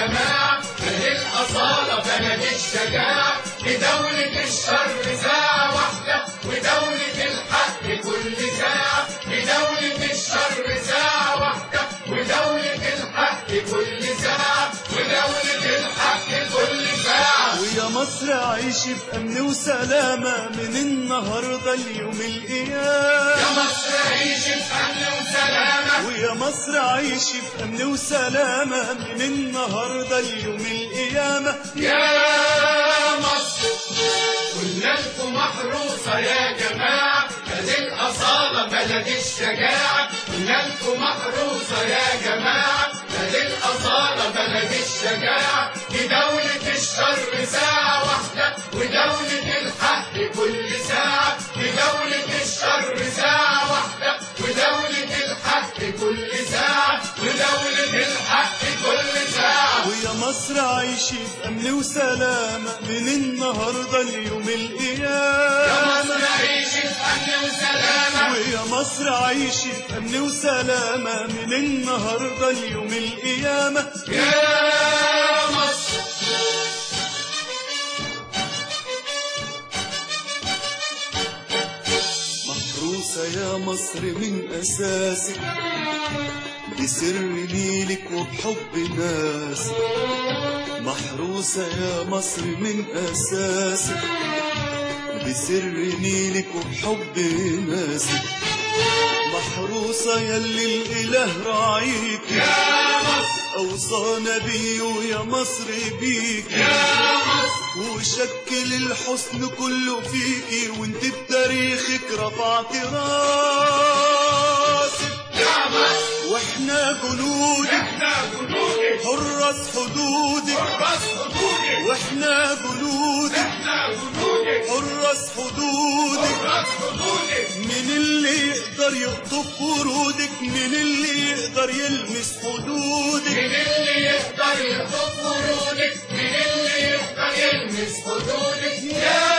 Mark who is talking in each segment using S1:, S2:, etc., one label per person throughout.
S1: جماعة بلد الأصالة بلد الشجاعة لدولة الشر ساعة واحدة ودولة الحق كل ساعة لدولة الشر ساعة واحدة ودولة الحق كل ساعة ودولة الحق كل ساعة
S2: ويا مصر عيشي في أمن وسلامة من النهاردة اليوم القيامة
S1: يا مصر عيشي في أمن وسلامة
S2: ويا مصر عيشي في أمن وسلامة من النهاردة اليوم القيامة
S1: يا مصر قلنا لكم محروسة يا جماعة بلد الأصالة بلد الشجاعة قلنا لكم محروسة يا جماعة بلد الأصالة بلد الشجاعة دي دولة الشر ساعة واحدة ودولة الحق كل ساعة دي دولة الشر ساعة واحدة ودولة الحق كل ساعة ودولة الحق كل ساعة
S2: ويا مصر عيشي في أمن وسلامة من النهاردة اليوم
S1: يا مصر
S2: القيامة
S1: عيشي في أمن وسلامة
S2: ويا مصر عيشي في أمن وسلامة من النهاردة اليوم القيامة
S1: يا مصر
S2: محروسة يا مصر من أساسك بسر نيلك وبحب ناسك محروسة يا مصر من أساسك بسر نيلك وبحب ناسك محروسة يلي الإله راعيك
S1: يا مصر
S2: أوصانا بيه يا مصر بيك
S1: يا مصر
S2: وشكل الحسن كله فيكي وانت بتاريخك رفعت راسك
S1: يا مصر
S2: واحنا جنودك
S1: احنا جنودك
S2: حراس حدودك
S1: حراس حدودك
S2: واحنا جنودك
S1: احنا جنودك
S2: حراس حدودك
S1: حراس حدودك
S2: من اللي يقدر يخطف ورودك من اللي يقدر يلمس حدودك
S1: من اللي يقدر يخطف ورودك من اللي يقدر يلمس حدودك يا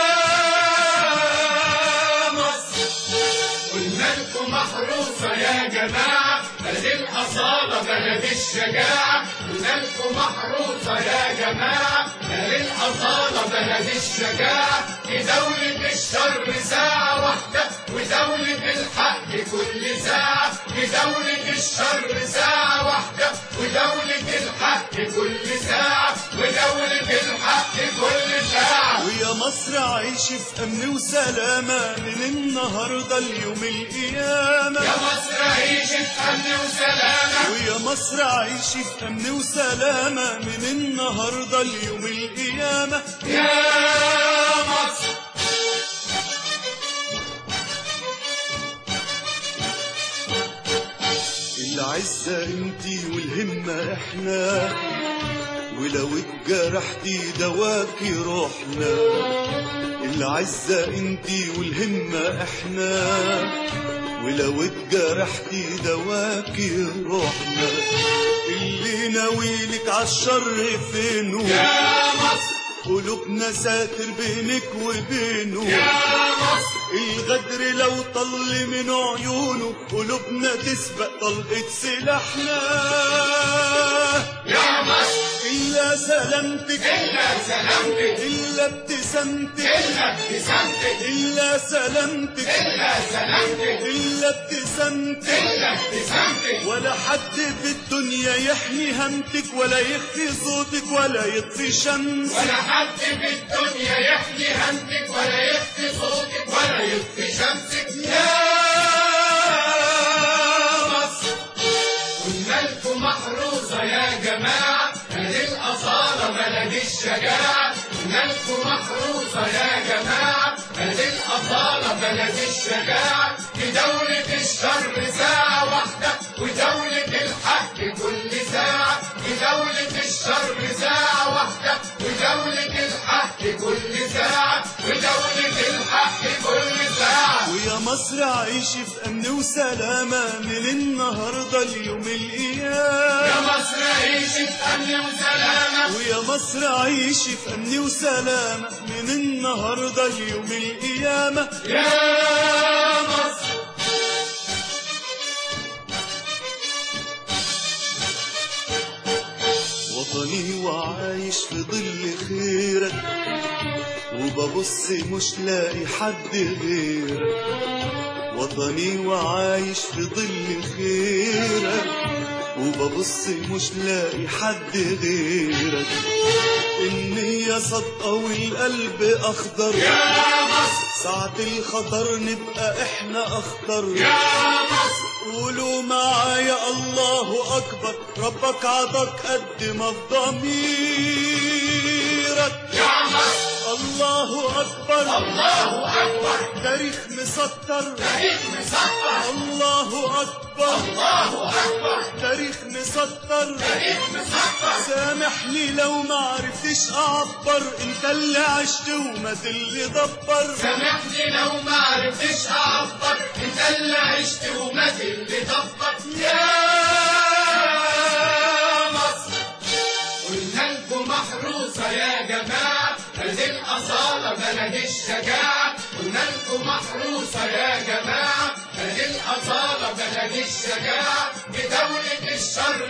S1: مصر قلنا لكم محروسة يا جماعة بلد الأصالة بلد الشجاعة قلنا لكم محروسة يا جماعة بلد الأصالة بلد الشجاعة في دولة الشر ساعة واحدة ودولة الحق كل ساعة في دولة الشر ساعة واحدة ودولة الحق كل ساعة ودولة الحق كل ساعة
S2: ويا مصر عايشة في أمن وسلامة من النهاردة اليوم القيامة
S1: يا مصر عيش في أمن وسلامة
S2: ويا مصر عايشة في أمن وسلامة من النهاردة اليوم القيامة
S1: يا مصر
S2: العزة انتي والهمة احنا ولو اتجرحتي دواكي روحنا العزة انتي والهمة احنا ولو اتجرحتي دواكي روحنا اللي ناويلك عالشر فينه
S1: يا مصر
S2: قلوبنا ساتر بينك وبينه
S1: يا مصر
S2: الغدر لو طل من عيونه قلوبنا تسبق طلقة سلاحنا
S1: يا مصر
S2: إلا سلامتك
S1: إلا سلامتك
S2: إلا ابتسامتك
S1: إلا ابتسامتك
S2: إلا سلامتك
S1: إلا سلامتك
S2: إلا ابتسامتك
S1: إلا ابتسامتك
S2: ولا حد في الدنيا يحمي همتك ولا يخفي صوتك ولا يطفي شمسك
S1: ولا حد في الدنيا يحمي همتك ولا يخفي صوتك ولا يطفي شمسك يا مصر قلنا لكم محروسة يا جماعة بلد الأصالة بلد الشجاعة قلنا لكم محروسة يا جماعة بلد الأصالة بلد الشجاعة في دولة الشر ساعة واحدة ودولة الحق كل ساعة في دولة الشر ساعة واحدة ودولة الحق كل ساعة ودولة الحق كل ساعة
S2: ويا مصر عايشة في أمن وسلامة من النهاردة اليوم
S1: يا
S2: القيامة
S1: مصر عيش في أمن وسلامة
S2: ويا مصر عايشة في أمن وسلامة من النهاردة اليوم القيامة
S1: يا مصر
S2: وطن وطني وعايش في ظل خيرك وببص مش لاقي حد غيرك وطني وعايش في ظل خيرك وببص مش لاقي حد غيرك النية صدقة والقلب أخضر
S1: يا مصر
S2: ساعة الخطر نبقى احنا أخطر
S1: يا مصر
S2: قولوا معايا الله أكبر ربك عطاك قد ما في ضميرك
S1: يا مصر
S2: الله أكبر
S1: الله أكبر
S2: تاريخ مسطر
S1: تاريخ مسطر
S2: الله أكبر
S1: الله أكبر
S2: تاريخ مسطر
S1: تاريخ مسطر
S2: سامحني لو ما عرفتش أعبر انت اللي عشت ومات اللي دبر
S1: سامحني لو ما عرفتش أعبر انت اللي عشت ومات اللي دبر يا مصر قلنا لكم محروسة يا جماعة بلد الأصالة بلد الشجاعة قلنا لكم محروسة يا جماعة بلد الأصالة بلد الشجاعة بدولة الشر